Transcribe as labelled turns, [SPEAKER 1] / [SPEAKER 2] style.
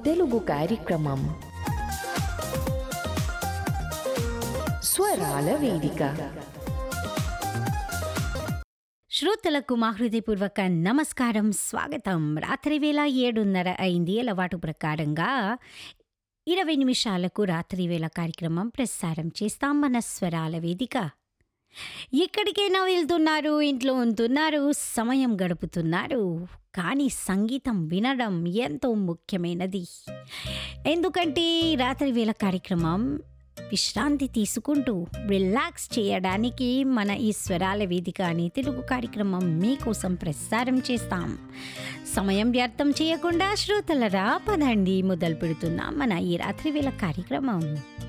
[SPEAKER 1] తెలుగు కార్యక్రమం స్వరాల వేదిక
[SPEAKER 2] శ్రోతలకు మా హృదయపూర్వక నమస్కారం స్వాగతం రాత్రి వేళ ఏడున్నర అయింది అలవాటు ప్రకారంగా ఇరవై నిమిషాలకు రాత్రి వేళ కార్యక్రమం ప్రసారం చేస్తాం మన స్వరాల వేదిక ఎక్కడికైనా వెళ్తున్నారు ఇంట్లో ఉంటున్నారు సమయం గడుపుతున్నారు కానీ సంగీతం వినడం ఎంతో ముఖ్యమైనది ఎందుకంటే రాత్రి వేళ కార్యక్రమం విశ్రాంతి తీసుకుంటూ రిలాక్స్ చేయడానికి మన ఈ స్వరాల వేదిక అనే తెలుగు కార్యక్రమం మీకోసం ప్రసారం చేస్తాం సమయం వ్యర్థం చేయకుండా శ్రోతలరా పదండి మొదలు పెడుతున్నాం మన ఈ రాత్రి వేళ కార్యక్రమం